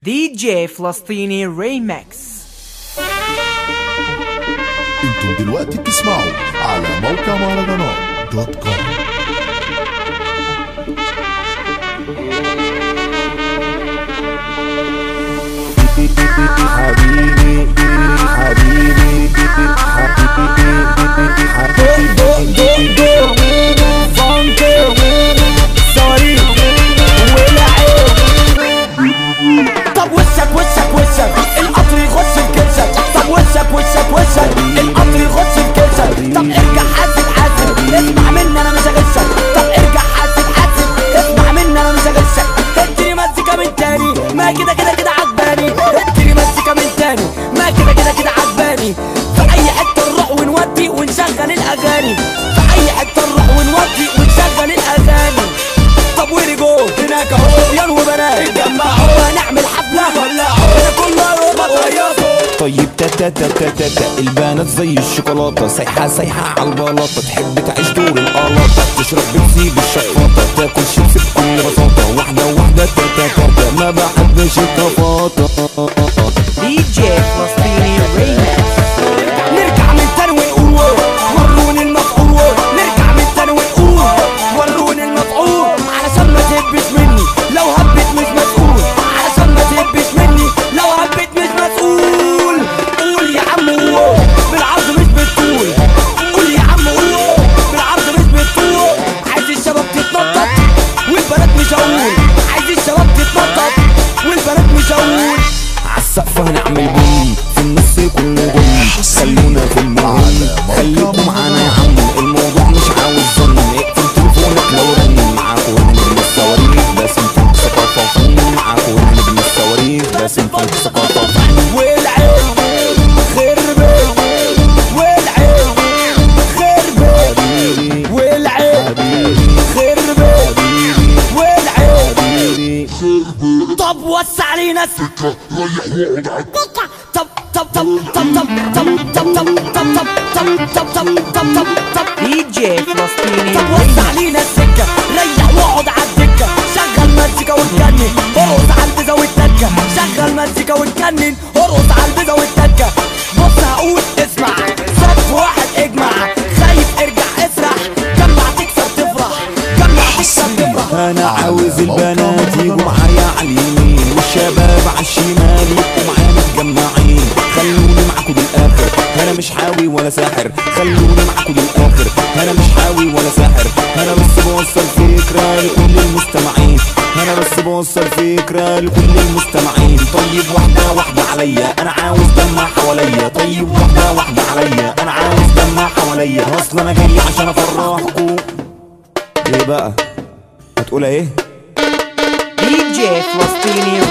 دي جي فلسطيني ريمكس انتم دلوقتي بتسمعوا على موقع مهرجانات دوت كوم حبيبي حبيبي طب وشك وشك وشك القطر يخش في كرشك طب وشك وشك وشك القطر يخش في كرشك طب ارجع حاسب حاسب اسمع مني انا مش هغشك طب ارجع حاسب حاسب اسمع مني انا مش هغشك اديني مزيكا من تاني ما كده كده كده عجباني اديني مزيكا من تاني ما كده كده كده عجباني في اي حته نروح ونودي ونشغل الاغاني في اي حته نروح ونودي ونشغل الاغاني طب ويري جو هناك اهو يا وبنات اتجمعوا هنعمل حفله ولعوا انا كله يوم بتريصوا طيب تا تا تا تا تا تا البنات زي الشوكولاتة سايحة سايحة على البلاطة تحب تعيش دور القلاطة تشرب بنزين بالشفاطة تاكل شيبسي بكل بساطة واحدة واحدة تا تا تا تا ما بحبش الكفاطة دي جي فلسطيني ريمكس نرجع من تاني ونقول وروني المفعول نرجع من تاني ونقول وروني المفعول علشان ما تهبش مني لو هبت مش مسؤول علشان ما تهبش مني لو هبت مش مسؤول قول يا عم قول بالعرض مش بالطول قول يا عم قول بالعرض مش بالطول عايز الشباب تتنطط والبنات مش هقول عايز الشباب تتنطط والبنات مش هقول عالسقف هنعمل بوم في النص يكون غم خلونا في المهم خليكم معانا يا عم الموضوع مش عاوز ظن اقفل تليفونك لو رن معاكوا هنجم الصواريخ ده سيمفون ثقافة وفن معاكوا هنجم الصواريخ ده سيمفون ثقافة وفن والعين خربت والعين خربت والعين خربت والعين طب وسع لي ناس طب طب طب طب طب طب طب طب طب طب طب طب طب طب طب طب دي جي فلسطيني طب وسع لينا السكة ريح واقعد على الدكة شغل مزيكا واتجنن ارقص على البيزا والتكة شغل مزيكا واتجنن ارقص على البيزا والتكة بص هقول اسمع صف واحد اجمع خايف ارجع اسرح جمع تكسب تفرح جمع تكسب تفرح انا عاوز البنات يجوا معايا على اليمين والشباب على الشمال يبقوا معايا متجمعين خلوني معاكم للاخر انا مش حاوي ولا ساحر خلوني معاكم للاخر انا مش حاوي ولا ساحر انا بس بوصل فكره لكل المستمعين انا بس بوصل فكره لكل المستمعين طيب واحده واحده عليا انا عاوز دمع حواليا طيب واحده واحده عليا انا عاوز دمع حواليا اصل انا جاي عشان افرحكم ايه بقى هتقول ايه دي جي فلسطيني